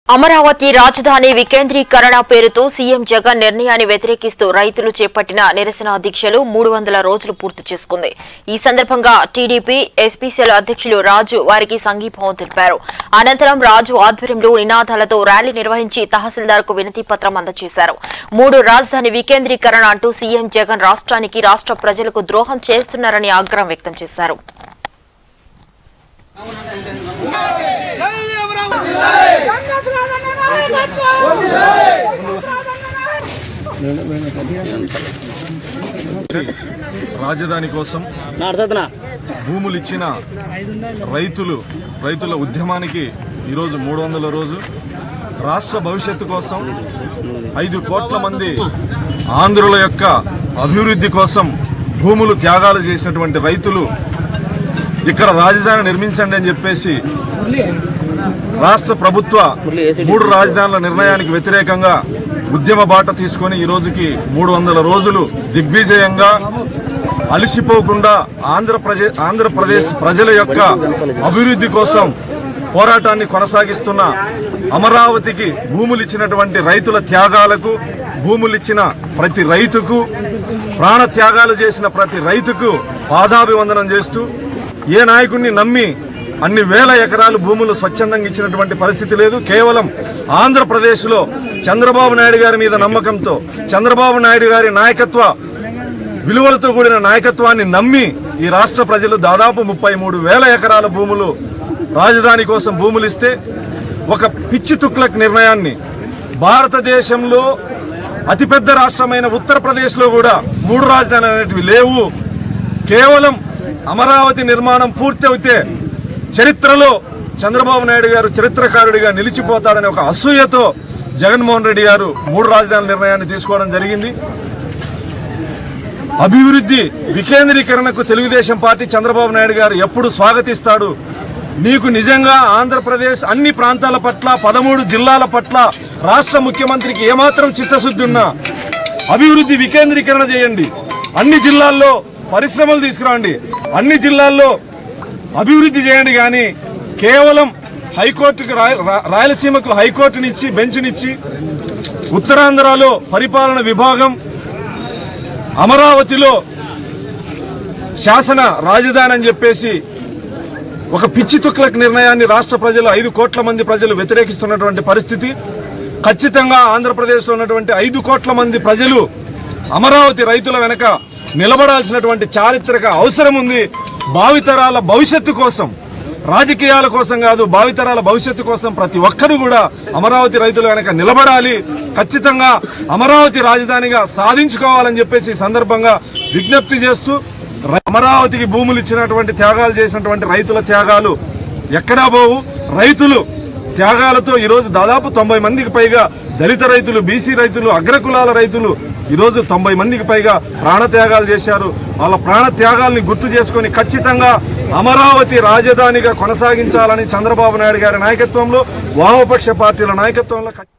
అమరావతి రాజధాని వికేంద్రీకరణ పేరుతో సీఎం జగన్ నిర్ణయాన్ని వ్యతిరేకిస్తూ రైతులు చేపట్టిన నిరసన దీక్షలు మూడు వందల రోజులు పూర్తి చేసుకుంది ఈ సందర్భంగా టీడీపీ ఎస్పీసీల అధ్యక్షులు రాజు వారికి సంఘీభావం తెలిపారు అనంతరం రాజు ఆధ్వర్యంలో నినాదాలతో ర్యాలీ నిర్వహించి తహసీల్దార్కు వినతి పత్రం అందజేశారు మూడు రాజధాని వికేంద్రీకరణ అంటూ సీఎం జగన్ రాష్ట్రానికి రాష్ట్ర ప్రజలకు ద్రోహం చేస్తున్నారని ఆగ్రహం వ్యక్తం చేశారు జై అమరావతి కాంగ్రెస్ రాజన్న నాయకత్వం రాజధాని కోసం భూములు ఇచ్చిన రైతులు రైతుల ఉద్యమానికి ఈరోజు మూడు వందల రోజు రాష్ట్ర భవిష్యత్తు కోసం ఐదు కోట్ల మంది ఆంధ్రుల యొక్క అభివృద్ధి కోసం భూములు త్యాగాలు చేసినటువంటి రైతులు ఇక్కడ రాజధాని నిర్మించండి అని చెప్పేసి రాష్ట్ర ప్రభుత్వ మూడు రాజధానుల నిర్ణయానికి వ్యతిరేకంగా ఉద్యమ బాట తీసుకొని ఈ రోజుకి మూడు వందల రోజులు దిగ్విజయంగా అలసిపోకుండా ఆంధ్రప్రదేశ్ ఆంధ్రప్రదేశ్ ప్రజల యొక్క అభివృద్ధి కోసం పోరాటాన్ని కొనసాగిస్తున్న అమరావతికి భూములు ఇచ్చినటువంటి రైతుల త్యాగాలకు భూములు ఇచ్చిన ప్రతి రైతుకు ప్రాణ త్యాగాలు చేసిన ప్రతి రైతుకు పాదాభివందనం చేస్తూ ఏ నాయకుడిని నమ్మి అన్ని వేల ఎకరాలు భూములు స్వచ్ఛందంగా ఇచ్చినటువంటి పరిస్థితి లేదు కేవలం ఆంధ్రప్రదేశ్లో చంద్రబాబు నాయుడు గారి మీద నమ్మకంతో చంద్రబాబు నాయుడు గారి నాయకత్వ విలువలతో కూడిన నాయకత్వాన్ని నమ్మి ఈ రాష్ట్ర ప్రజలు దాదాపు ముప్పై మూడు వేల ఎకరాల భూములు రాజధాని కోసం భూములు ఇస్తే ఒక పిచ్చి తుక్లక్ నిర్ణయాన్ని భారతదేశంలో అతిపెద్ద రాష్ట్రమైన ఉత్తరప్రదేశ్లో కూడా మూడు రాజధానులు అనేటివి లేవు కేవలం అమరావతి నిర్మాణం పూర్తి అవుతే చరిత్రలో చంద్రబాబు నాయుడు గారు చరిత్రకారుడిగా నిలిచిపోతాడనే ఒక అసూయతో జగన్మోహన్ రెడ్డి గారు మూడు రాజధానుల నిర్ణయాన్ని తీసుకోవడం జరిగింది అభివృద్ధి వికేంద్రీకరణకు తెలుగుదేశం పార్టీ చంద్రబాబు నాయుడు గారు ఎప్పుడు స్వాగతిస్తాడు నీకు నిజంగా ఆంధ్రప్రదేశ్ అన్ని ప్రాంతాల పట్ల పదమూడు జిల్లాల పట్ల రాష్ట్ర ముఖ్యమంత్రికి ఏమాత్రం చిత్తశుద్ధి ఉన్నా అభివృద్ధి వికేంద్రీకరణ చేయండి అన్ని జిల్లాల్లో పరిశ్రమలు తీసుకురండి అన్ని జిల్లాల్లో అభివృద్ధి చేయండి కానీ కేవలం హైకోర్టుకు రాయ- రా- రాయలసీమకు హైకోర్టునిచ్చి బెంచ్నిచ్చి ఉత్తరాంధ్రలో పరిపాలన విభాగం అమరావతిలో శాసన రాజధాని అని చెప్పేసి ఒక పిచ్చి తుక్లక్ నిర్ణయాన్ని రాష్ట్ర ప్రజలు ఐదు కోట్ల మంది ప్రజలు వ్యతిరేకిస్తున్నటువంటి పరిస్థితి ఖచ్చితంగా ఆంధ్రప్రదేశ్లో ఉన్నటువంటి ఐదు కోట్ల మంది ప్రజలు అమరావతి రైతుల వెనక నిలబడాల్సినటువంటి చారిత్రక అవసరం ఉంది భావితరాల భవిష్యత్తు కోసం రాజకీయాల కోసం కాదు భావితరాల భవిష్యత్తు కోసం ప్రతి ఒక్కరూ కూడా అమరావతి రైతుల వెనక నిలబడాలి ఖచ్చితంగా అమరావతి రాజధానిగా సాధించుకోవాలని చెప్పేసి ఈ సందర్భంగా విజ్ఞప్తి చేస్తూ రై- అమరావతికి భూములు ఇచ్చినటువంటి త్యాగాలు చేసినటువంటి రైతుల త్యాగాలు ఎక్కడా పోవు రైతులు త్యాగాలతో ఈరోజు దాదాపు తొంభై మందికి పైగా దళిత రైతులు బీసీ రైతులు అగ్రకులాల రైతులు ఈరోజు తొంభై మందికి పైగా ప్రాణ త్యాగాలు చేశారు వాళ్ళ ప్రాణ త్యాగాల్ని గుర్తు చేసుకొని ఖచ్చితంగా అమరావతి రాజధానిగా కొనసాగించాలని చంద్రబాబు నాయుడు గారి నాయకత్వంలో వామపక్ష పార్టీల నాయకత్వంలో ఖ-